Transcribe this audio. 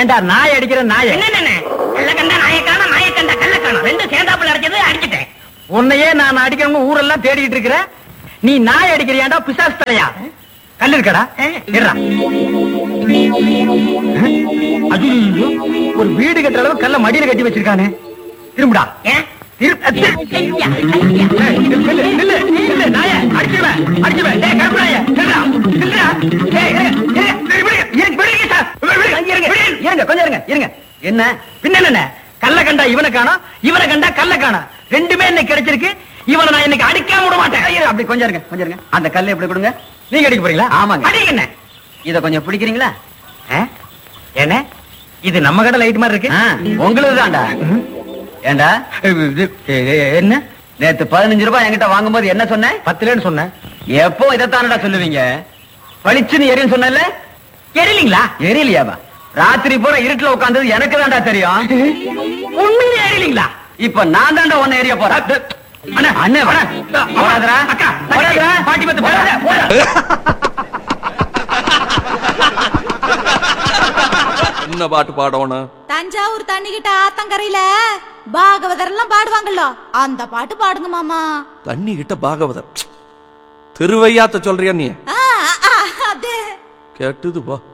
ஏண்டா நாய் அடிக்கிற நாய என்ன கள்ளக்கண்டா நாயக்கான நாயக்கண்டா கள்ளக்கான ரெண்டு சேர்ந்தாப்புல அடிச்சது அடிச்சிட்டேன் உன்னையே நான் அடிக்கிறவங்க ஊரெல்லாம் தேடிட்டு இருக்கிற நீ நாய் அடிக்கிறியாண்டா பிசாசு தலையா கல்லு இருக்கடா இருடா. ஐயையோ, ஒரு வீடு கட்டுற அளவு கல்ல மடியில கட்டி வச்சிருக்கானே திரும்புடா ஏன் திரு- அ, திரு- ஐயா, ஏய், நில்லு, நில்லு, நில்லு, நாயே, அடிச்சிருவேன், அடிச்சிருவேன். டேய், கருப்பு நாயே, நில்லுடா, நில்லுடா. ஏய், இருங்க, இருங்க, விடுங்க, இருங்க, விடுங்க சார், விடுங்க, இருங்க, இருங்க, கொஞ்சம் இருங்க, இருங்க. என்ன பின்ன என்ன கல்ல கண்டா இவனை காணோம் இவனை கண்டா கல்ல காணோம் ரெண்டுமே இன்னைக்கு கிடைச்சிருக்கு இவனை நான் இன்னைக்கு அடிக்காம விட மாட்டேன் ஐயோ, அப்படி கொஞ்சம் இருங்க கொஞ்சம் இருங்க அந்த கல்லை எப்படி கொடுங்க நீங்க அடிக்க போறீங்களா ஆமாங்க அடிங்க என்ன இத கொஞ்சம் பிடிக்கிறீங்களா என்ன இது நம்ம கடை லைட் மாதிரி இருக்கு உங்களுக்கு தான்டா ஏண்டா என்ன நேத்து பதினஞ்சு ரூபாய் என்கிட்ட வாங்கும்போது என்ன சொன்னேன் பத்துலன்னு சொன்னேன் எப்போ இதைத்தானடா சொல்லுவீங்க பளிச்சுன்னு எரியும் சொன்னல எரியலீங்களா எரியலையாவா ராத்திரி பூரா இருட்டுல உட்கார்ந்தது எனக்கு தான்டா தெரியும் உண்மையிலே எரியலீங்களா இப்ப நான் தான்டா உன்னை எரிய போறேன் அண்ணா அண்ணே வர போடாதடா அக்கா போடாதடா பாட்டி பத்து போடாத என்ன பாட்டு பாடணும் தஞ்சாவூர் தண்ணிக்கிட்ட ஆத்தங்கரையில பாகவதர் எல்லாம் பாடுவாங்கல்ல அந்த பாட்டு பாடுங்க மாமா தண்ணி கிட்ட பாகவதர் திருவையாத்த சொல்றியா நீ ஆ, ஆ, அது கேட்டுது பா